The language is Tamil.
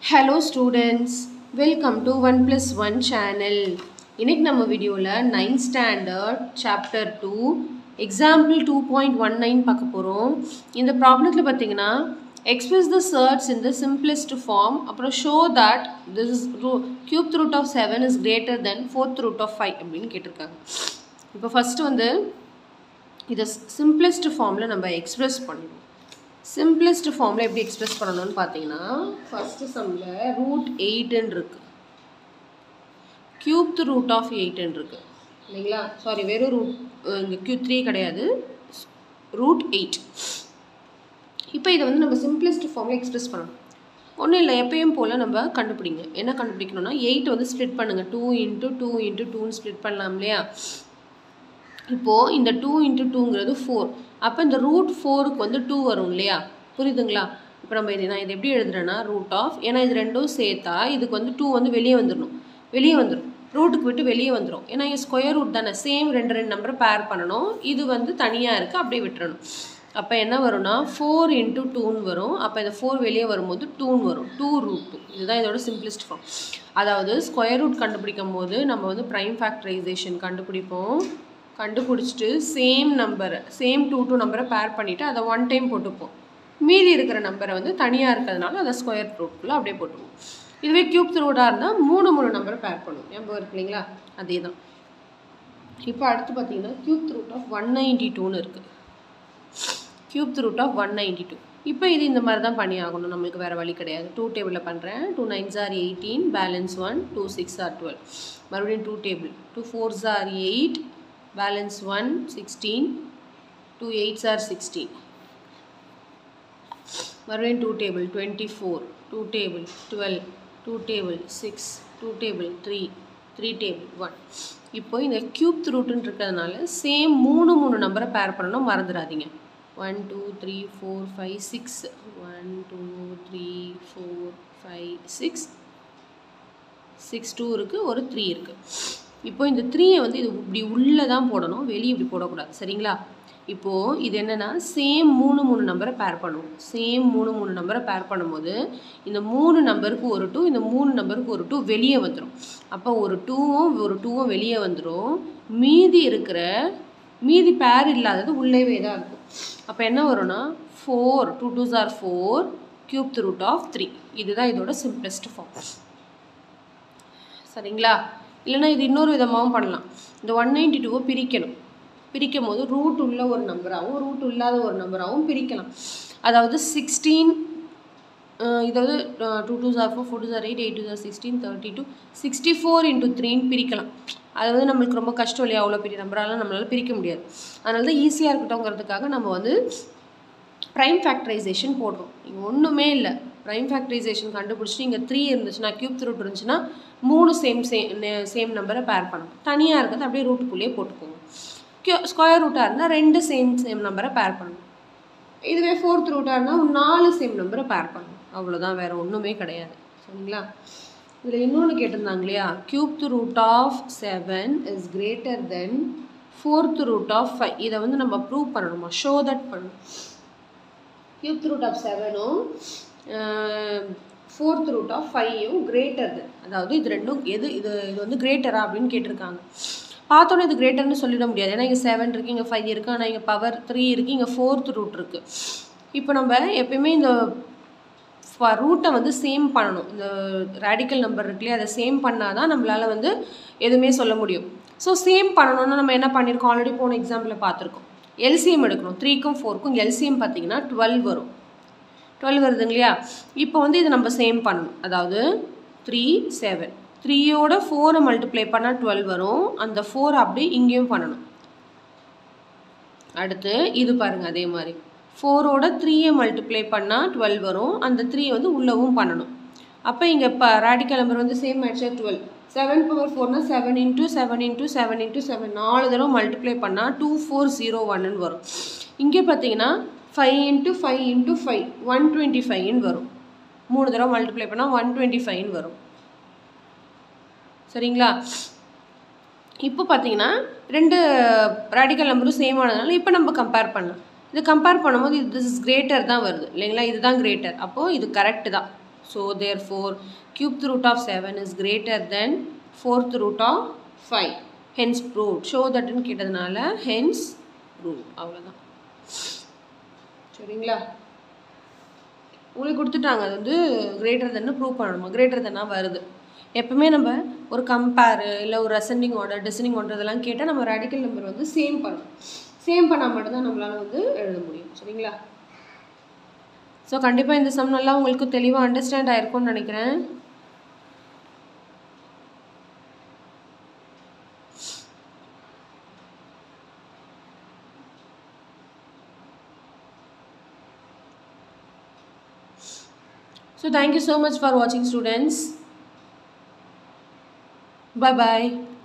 Hello students welcome to one plus one channel இன்னைக்கு நம்ம வீடியோவில் ninth standard chapter two example two point one nine பார்க்க போகிறோம் இந்த ப்ராப்ளத்தில் பார்த்தீங்கன்னா express the surds in the simplest form அப்புறம் show that this is root cube root of seven is greater than fourth root of five அப்படின்னு கேட்டிருக்காங்க இப்போ ஃபஸ்ட்டு வந்து இதை சிம்பிளஸ்ட் ஃபார்மில் நம்ம எக்ஸ்பிரஸ் பண்ணணும் சிம்பிளஸ்ட் ஃபார்மில் எப்படி எக்ஸ்பிரஸ் பண்ணணும்னு பார்த்தீங்கன்னா ஃபஸ்ட்டு சம்மில் ரூட் எயிட்டுன்னு இருக்குது கியூப்த் ரூட் ஆஃப் எயிட்டுன்னு இருக்குது இல்லைங்களா சாரி வெறும் ரூட் இங்கே கியூ த்ரீ கிடையாது ரூட் எயிட் இப்போ இதை வந்து நம்ம சிம்பிளஸ்ட் ஃபார்மில் எக்ஸ்பிரஸ் பண்ணணும் ஒன்றும் இல்லை எப்பயும் போல் நம்ம கண்டுபிடிங்க என்ன கண்டுபிடிக்கணும்னா எயிட் வந்து ஸ்ப்ளிட் பண்ணுங்கள் டூ இன்ட்டு டூ இன்ட்டு டூன்னு ஸ்ப்ளிட் பண்ணலாம் இல்லையா இப்போது இந்த டூ இன்ட்டு டூங்கிறது ஃபோர் அப்போ இந்த ரூட் ஃபோருக்கு வந்து டூ வரும் இல்லையா புரியுதுங்களா இப்போ நம்ம இது நான் இது எப்படி எழுதுறேன்னா ரூட் ஆஃப் ஏன்னா இது ரெண்டும் சேர்த்தா இதுக்கு வந்து டூ வந்து வெளியே வந்துடணும் வெளியே வந்துடும் ரூட்டுக்கு விட்டு வெளியே வந்துடும் ஏன்னா இங்கே ஸ்கொயர் ரூட் தானே சேம் ரெண்டு ரெண்டு நம்பரை பேர் பண்ணணும் இது வந்து தனியாக இருக்குது அப்படியே விட்டுறணும் அப்போ என்ன வரும்னா ஃபோர் இன்ட்டு டூன்னு வரும் அப்போ இந்த ஃபோர் வெளியே வரும்போது டூன்னு வரும் டூ ரூட் டூ இதுதான் இதோட சிம்பிளிஸ்ட் ஃபார்ம் அதாவது ஸ்கொயர் ரூட் கண்டுபிடிக்கும் போது நம்ம வந்து ப்ரைம் ஃபேக்டரைசேஷன் கண்டுபிடிப்போம் கண்டுபிடிச்சிட்டு சேம் நம்பரை சேம் டூ டூ நம்பரை பேர் பண்ணிவிட்டு அதை ஒன் டைம் போட்டுப்போம் மீதி இருக்கிற நம்பரை வந்து தனியாக இருக்கிறதுனால அதை ஸ்கொயர் ரூட்குள்ளே அப்படியே போட்டுருவோம் இதுவே கியூப் ரூட்டாக இருந்தால் மூணு மூணு நம்பரை பேர் பண்ணுவோம் ஞாபகம் இருக்கு இல்லைங்களா அதே தான் இப்போ அடுத்து பார்த்தீங்கன்னா cube root of one ninety டூன்னு இருக்குது cube root of one ninety two இப்போ இது இந்த மாதிரி தான் பண்ணி ஆகணும் நம்மளுக்கு வேறு வழி கிடையாது டூ டேபிளில் பண்ணுறேன் two nines are eighteen balance one two sixes are twelve மறுபடியும் two table two fours are eight balance 1 16 2 8s are 16 மறுபடியும் 2 table 24 2 table 12 2 table 6 2 table 3 3 table 1 இப்போ இந்த கியூப் ரூட்டுன்னு இருக்கிறதுனால சேம் மூணு மூணு நம்பரை பேர் பண்ணணும் மறந்துடாதீங்க one two three four five six one two three four five six six two இருக்குது ஒரு த்ரீ இருக்குது இப்போ இந்த த்ரீயை வந்து இது இப்படி உள்ளே தான் போடணும் வெளியே இப்படி போடக்கூடாது சரிங்களா இப்போது இது என்னென்னா சேம் மூணு மூணு நம்பரை பேர் பண்ணுவோம் சேம் மூணு மூணு நம்பரை பேர் பண்ணும்போது இந்த மூணு நம்பருக்கு ஒரு டூ இந்த மூணு நம்பருக்கு ஒரு டூ வெளியே வந்துடும் அப்போ ஒரு டூவும் ஒரு டூவும் வெளியே வந்துடும் மீதி இருக்கிற மீதி பேர் இல்லாதது உள்ளேவே தான் இருக்கும் அப்போ என்ன வரும்னா four two twos are four cube root of three இதுதான் இதோட சிம்பிளஸ்ட் ஃபார்ம் சரிங்களா இல்லைனா இது இன்னொரு விதமாகவும் பண்ணலாம் இந்த ஒன் நைன்டி டூவை பிரிக்கணும் பிரிக்கும் போது ரூட் உள்ள ஒரு நம்பராகவும் ரூட் இல்லாத ஒரு நம்பராகவும் பிரிக்கலாம் அதாவது சிக்ஸ்டீன் இதாவது two two are four four two are eight eight two are sixteen thirty two sixty four into த்ரீன்னு பிரிக்கலாம் அது வந்து நம்மளுக்கு ரொம்ப கஷ்டம் இல்லையா அவ்வளோ பெரிய நம்பராலாம் நம்மளால் பிரிக்க முடியாது அதனால தான் ஈஸியாக இருக்கட்டும்ங்கிறதுக்காக நம்ம வந்து ப்ரைம் ஃபேக்டரைசேஷன் போடுறோம் இங்கே ஒன்றுமே இல்லை ப்ரைம் ஃபேக்டரைசேஷன் கண்டுபிடிச்சிட்டு இங்கே த்ரீ இருந்துச்சுன்னா கியூப் ரூட் இருந்துச்சுன்னா மூணு சேம் சேம் சேம் நம்பரை பேர் பண்ணணும் தனியாக இருக்கிறது அப்படியே ரூட்டுக்குள்ளேயே போட்டுக்கோங்க கியூ ஸ்கொயர் ரூட்டாக இருந்தால் ரெண்டு சேம் சேம் நம்பரை பேர் பண்ணணும் இதுவே ஃபோர்த் ரூட்டாக இருந்தால் நாலு சேம் நம்பரை பேர் பண்ணணும் அவ்வளோதான் வேறு ஒன்றுமே கிடையாது சரிங்களா இதில் இன்னொன்று கேட்டிருந்தாங்க இல்லையா cube root of seven is greater than fourth root of five இதை வந்து நம்ம ப்ரூவ் பண்ணணுமா ஷோ தட் பண்ணணும் கியூப் ரூட் ஆஃப் செவனும் ஃபோர்த் ரூட் ஆஃப் ஃபைவும் கிரேட்டர் தென் அதாவது இது ரெண்டும் எது இது இது வந்து கிரேட்டரா அப்படின்னு கேட்டிருக்காங்க பார்த்தோன்னே இது கிரேட்டர்னு சொல்லிட முடியாது ஏன்னா இங்கே செவன் இருக்குது இங்கே ஃபைவ் இருக்குது ஆனால் இங்கே பவர் த்ரீ இருக்குது இங்கே ஃபோர்த் ரூட் இருக்குது இப்போ நம்ம எப்பயுமே இந்த ரூட்டை வந்து சேம் பண்ணணும் இந்த ரேடிக்கல் நம்பர் இருக்குல்லையே அதை சேம் பண்ணால் தான் நம்மளால் வந்து எதுவுமே சொல்ல முடியும் ஸோ சேம் பண்ணணும்னா நம்ம என்ன பண்ணியிருக்கோம் ஆல்ரெடி போன எக்ஸாம்பிளில் பார்த்துருக்கோம் எல்சிஎம் எடுக்கணும் த்ரீக்கும் ஃபோருக்கும் எல்சிஎம் பார்த்தீங்கன்னா டுவெல் வரும் டுவெல் வருதுங்க இல்லையா இப்போ வந்து இதை நம்ம சேம் பண்ணணும் அதாவது த்ரீ செவன் த்ரீயோட ஃபோரை மல்டிப்ளை பண்ணால் டுவெல் வரும் அந்த ஃபோர் அப்படி இங்கேயும் பண்ணணும் அடுத்து இது பாருங்கள் அதே மாதிரி ஃபோரோட த்ரீயை மல்டிப்ளை பண்ணால் டுவெல் வரும் அந்த த்ரீ வந்து உள்ளவும் பண்ணணும் அப்போ இங்கே இப்போ ரேடிக்கல் நம்பர் வந்து சேம் ஆயிடுச்சா டுவெல் செவன் பவர் ஃபோர்னால் seven into seven into seven into seven நாலு தடவை மல்டிப்ளை பண்ணால் டூ ஃபோர் ஜீரோ ஒன்னு வரும் இங்கே பார்த்தீங்கன்னா five into five into five one twenty ஃபைவ்னு வரும் மூணு தடவை மல்டிப்ளை பண்ணால் ஒன் டுவெண்ட்டி ஃபைவ்னு வரும் சரிங்களா இப்போ பார்த்தீங்கன்னா ரெண்டு ரேடிக்கல் நம்பரும் சேம் ஆனதுனால இப்போ நம்ம கம்பேர் பண்ணலாம் இது கம்பேர் பண்ணும்போது இது திஸ் இஸ் கிரேட்டர் தான் வருது இல்லைங்களா இதுதான் கிரேட்டர் அப்போது இது கரெக்டு தான் so therefore cube root of seven is greater than fourth root of five hence prove show தட்னு கேட்டதுனால ஹென்ஸ் ப்ரூவ் அவ்வளோதான் சரிங்களா உங்களுக்கு கொடுத்துட்டாங்க அது வந்து கிரேட்டர் தென்னு ப்ரூவ் பண்ணணுமா கிரேட்டர் தென்னாக வருது எப்பவுமே நம்ம ஒரு கம்பேரு இல்லை ஒரு அசெண்டிங் ஆர்டர் டிசெண்டிங் ஆர்டர் இதெல்லாம் கேட்டால் நம்ம ரேடிக்கல் நம்பர் வந்து சேம் பண்ணணும் சேம் பண்ணால் மட்டும்தான் நம்மளால் வந்து எழுத முடியும் சரிங்களா ஸோ கண்டிப்பாக இந்த சம் நல்லா உங்களுக்கு தெளிவாக அண்டர்ஸ்டாண்ட் ஆயிருக்கும்னு நினைக்கிறேன் So thank you so much for watching students. Bye bye.